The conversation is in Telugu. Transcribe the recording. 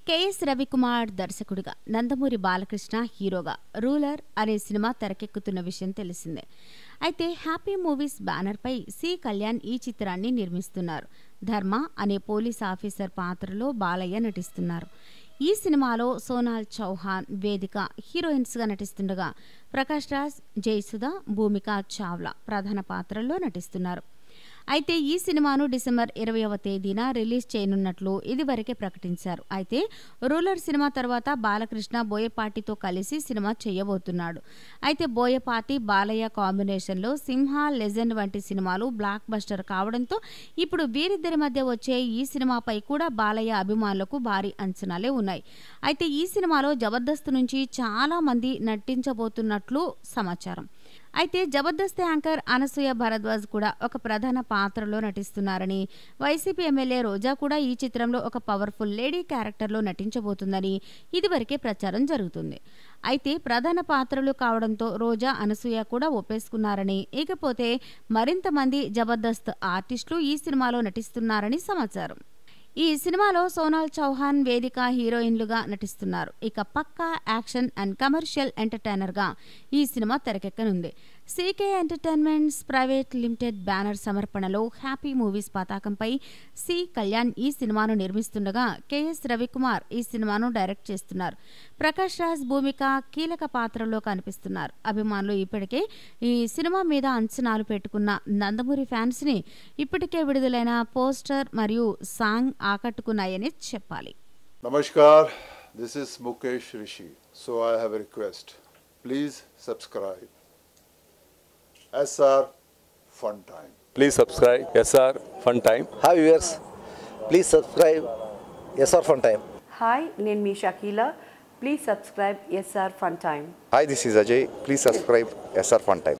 కెఎస్ రవికుమార్ దర్శకుడిగా నందమూరి బాలకృష్ణ హీరోగా రూలర్ అనే సినిమా తెరకెక్కుతున్న విషయం తెలిసిందే అయితే హ్యాపీ మూవీస్ బ్యానర్పై సి కళ్యాణ్ ఈ చిత్రాన్ని నిర్మిస్తున్నారు ధర్మ అనే పోలీస్ ఆఫీసర్ పాత్రలో బాలయ్య నటిస్తున్నారు ఈ సినిమాలో సోనాల్ చౌహాన్ వేదిక హీరోయిన్స్గా నటిస్తుండగా ప్రకాష్ రాజ్ జయసుధ భూమిక చావ్లా ప్రధాన పాత్రల్లో నటిస్తున్నారు అయితే ఈ సినిమాను డిసెంబర్ ఇరవైవ తేదీన రిలీజ్ చేయనున్నట్లు ఇదివరకే ప్రకటించారు అయితే రూలర్ సినిమా తర్వాత బాలకృష్ణ బోయపాటితో కలిసి సినిమా చేయబోతున్నాడు అయితే బోయపాటి బాలయ్య కాంబినేషన్లో సింహ లెజెండ్ వంటి సినిమాలు బ్లాక్ బస్టర్ కావడంతో ఇప్పుడు వీరిద్దరి మధ్య వచ్చే ఈ సినిమాపై కూడా బాలయ్య అభిమానులకు భారీ అంచనాలే ఉన్నాయి అయితే ఈ సినిమాలో జబర్దస్త్ నుంచి చాలా మంది నటించబోతున్నట్లు సమాచారం అయితే జబర్దస్త్ యాంకర్ అనసూయ భరద్వాజ్ కూడా ఒక ప్రధాన పాత్రలో నటిస్తున్నారని వైసీపీ ఎమ్మెల్యే రోజా కూడా ఈ చిత్రంలో ఒక పవర్ఫుల్ లేడీ క్యారెక్టర్లో నటించబోతుందని ఇదివరకే ప్రచారం జరుగుతుంది అయితే ప్రధాన పాత్రలు కావడంతో రోజా అనసూయ కూడా ఒప్పేసుకున్నారని ఇకపోతే మరింత మంది జబర్దస్త్ ఆర్టిస్టులు ఈ సినిమాలో నటిస్తున్నారని సమాచారం ఈ సినిమాలో సోనాల్ చౌహాన్ వేదిక హీరోయిన్లుగా నటిస్తున్నారు ఇక పక్కా యాక్షన్ అండ్ కమర్షియల్ ఎంటర్టైనర్గా ఈ సినిమా తెరకెక్కనుంది C K entertainments private limited banner సమర్పణలో హ్యాపీ మూవీస్ పతాకంపై సి కళ్యాణ్ ఈ సినిమాను నిర్మిస్తుండగా కెఎస్ రవికుమార్ ఈ సినిమాను డైరెక్ట్ చేస్తున్నారు ప్రకాష్ రాజ్ భూమిక కీలక పాత్రలో కనిపిస్తున్నారు అభిమానులు ఇప్పటికే ఈ సినిమా మీద అంచనాలు పెట్టుకున్న నందమూరి ఫ్యాన్స్ని ఇప్పటికే విడుదలైన పోస్టర్ మరియు సాంగ్ ఆకట్టుకున్నాయని చెప్పాలి Namaskar, this is Mukesh Rishi. So I have a request. Please subscribe. SR Fun Time. Please subscribe SR Fun Time. Hi viewers please subscribe S R fun time hi నేను మీ Shakeela please subscribe S R fun time Hi, this is Ajay. Please subscribe SR Fun Time.